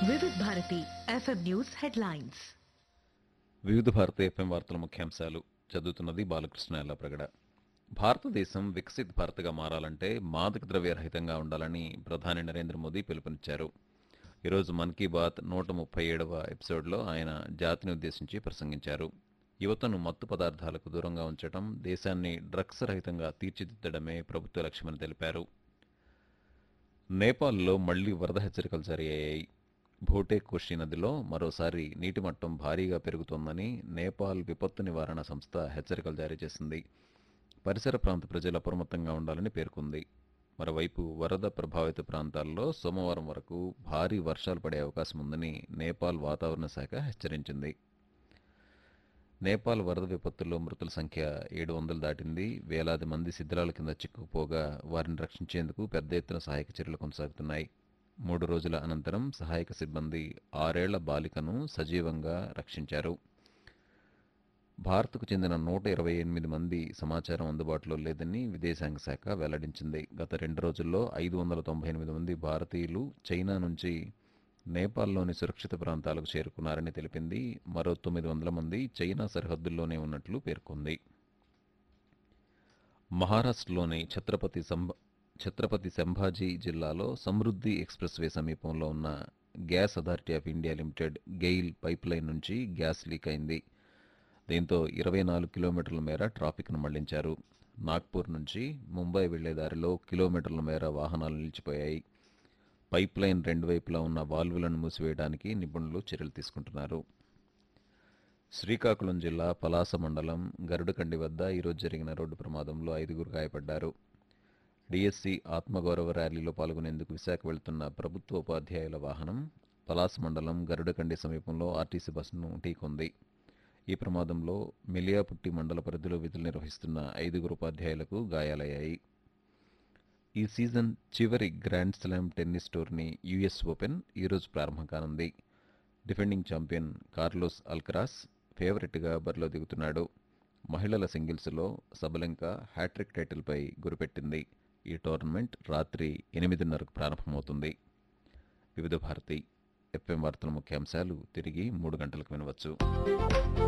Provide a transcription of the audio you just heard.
వివిధ Bharati FM news headlines వివిధ భారత ఎఫ్ఎం వార్తల ముఖ్యాంశాలు చదువుతున్నది బాలకృష్ణ ఎల్లప్రగడ భారతదేశం వికసిత్ భారత్గా మారాలంటే మాదక ద్రవ్య రహితంగా ఉండాలని ప్రధాని నరేంద్ర మోదీ పిలుపునిచ్చారు ఈరోజు మన్ కీ బాత్ నూట ముప్పై ఏడవ ఎపిసోడ్లో ఆయన జాతిని ఉద్దేశించి ప్రసంగించారు యువతను మత్తు పదార్థాలకు దూరంగా ఉంచడం దేశాన్ని డ్రగ్స్ రహితంగా తీర్చిదిద్దడమే ప్రభుత్వ లక్ష్యమని తెలిపారు నేపాల్లో మళ్లీ వరద హెచ్చరికలు జారీ అయ్యాయి భోటే కోషి నదిలో మరోసారి నీటి మట్టం భారీగా పెరుగుతోందని నేపాల్ విపత్తు నివారణ సంస్థ హెచ్చరికలు జారీ చేసింది పరిసర ప్రాంత ప్రజలు అప్రమత్తంగా ఉండాలని పేర్కొంది మరోవైపు వరద ప్రభావిత ప్రాంతాల్లో సోమవారం వరకు భారీ వర్షాలు పడే అవకాశం ఉందని నేపాల్ వాతావరణ శాఖ హెచ్చరించింది నేపాల్ వరద విపత్తుల్లో మృతుల సంఖ్య ఏడు వందలు దాటింది వేలాది మంది శిథిలాల కింద చిక్కుకుపోగా వారిని రక్షించేందుకు పెద్ద ఎత్తున సహాయక చర్యలు కొనసాగుతున్నాయి మూడు రోజుల అనంతరం సహాయక సిబ్బంది ఆరేళ్ల బాలికను సజీవంగా రక్షించారు భారత్కు చెందిన నూట ఇరవై ఎనిమిది మంది సమాచారం అందుబాటులో లేదని విదేశాంగ శాఖ వెల్లడించింది గత రెండు రోజుల్లో ఐదు వందల తొంభై ఎనిమిది మంది భారతీయులు చైనా నుంచి నేపాల్లోని సురక్షిత ప్రాంతాలకు చేరుకున్నారని తెలిపింది మరో తొమ్మిది వందల మంది చైనా సరిహద్దుల్లోనే ఉన్నట్లు పేర్కొంది మహారాష్ట్రలోని ఛత్రపతి సంభ ఛత్రపతి సంభాజీ జిల్లాలో సమృద్ధి ఎక్స్ప్రెస్ వే సమీపంలో ఉన్న gas authority of India limited GAIL pipeline నుంచి గ్యాస్ లీక్ అయింది దీంతో ఇరవై నాలుగు కిలోమీటర్ల మేర ట్రాఫిక్ను మళ్లించారు నాగ్పూర్ నుంచి ముంబై వెళ్లే దారిలో కిలోమీటర్ల మేర వాహనాలు నిలిచిపోయాయి పైప్ లైన్ రెండు వైపులా ఉన్న వాల్వులను మూసివేయడానికి నిపుణులు చర్యలు తీసుకుంటున్నారు శ్రీకాకుళం జిల్లా పలాస మండలం గరుడకండి వద్ద ఈరోజు జరిగిన రోడ్డు ప్రమాదంలో ఐదుగురు గాయపడ్డారు డిఎస్సి ఆత్మగౌరవ ర్యాలీలో పాల్గొనేందుకు విశాఖ వెళ్తున్న ప్రభుత్వ ఉపాధ్యాయుల వాహనం పలాస మండలం గరుడకండి సమీపంలో ఆర్టీసీ బస్సును ఢీకొంది ఈ ప్రమాదంలో మిలియాపుట్టి మండల పరిధిలో విధులు నిర్వహిస్తున్న ఐదుగురు ఉపాధ్యాయులకు గాయాలయ్యాయి ఈ సీజన్ చివరి grand slam tennis tourney US open ఈరోజు ప్రారంభం కానుంది డిఫెండింగ్ ఛాంపియన్ కార్లోస్ అల్కరాస్ ఫేవరెట్గా బరిలో దిగుతున్నాడు మహిళల సింగిల్స్లో సబలంక హ్యాట్రిక్ టైటిల్పై గురిపెట్టింది ఈ టోర్నమెంట్ రాత్రి ఎనిమిదిన్నరకు ప్రారంభమవుతుంది వివిధ భారతి ఎఫ్ఎం వార్తల ముఖ్యాంశాలు తిరిగి మూడు గంటలకు వినవచ్చు